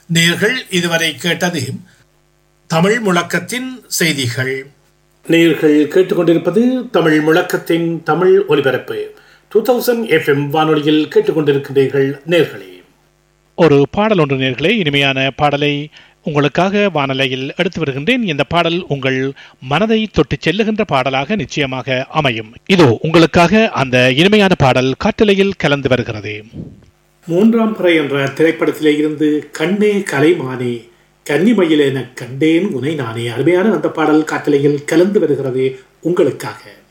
நேர்கள் இதுவரை கேட்டது தமிழ் முழக்கத்தின் செய்திகள் நேர்கள் கேட்டுக்கொண்டிருப்பது தமிழ் முழக்கத்தின் தமிழ் ஒலிபரப்பு டூ தௌசண்ட் எஃப்எம் வானொலியில் கேட்டுக்கொண்டிருக்கிறீர்கள் நேர்களே ஒரு பாடல் ஒன்று நேர்களே இனிமையான பாடலை உங்களுக்காக வானலையில் எடுத்து வருகின்றேன் இந்த பாடல் உங்கள் மனதை தொட்டு செல்லுகின்ற பாடலாக நிச்சயமாக அமையும் இதோ உங்களுக்காக அந்த இனிமையான பாடல் காற்றலையில் கலந்து வருகிறது மூன்றாம் பிறை என்ற திரைப்படத்திலே இருந்து கண்ணே கலைமானே கன்னிமயில் என கண்டேன் உனை நானே அருமையான அந்த பாடல் காட்டலையில் கலந்து வருகிறது உங்களுக்காக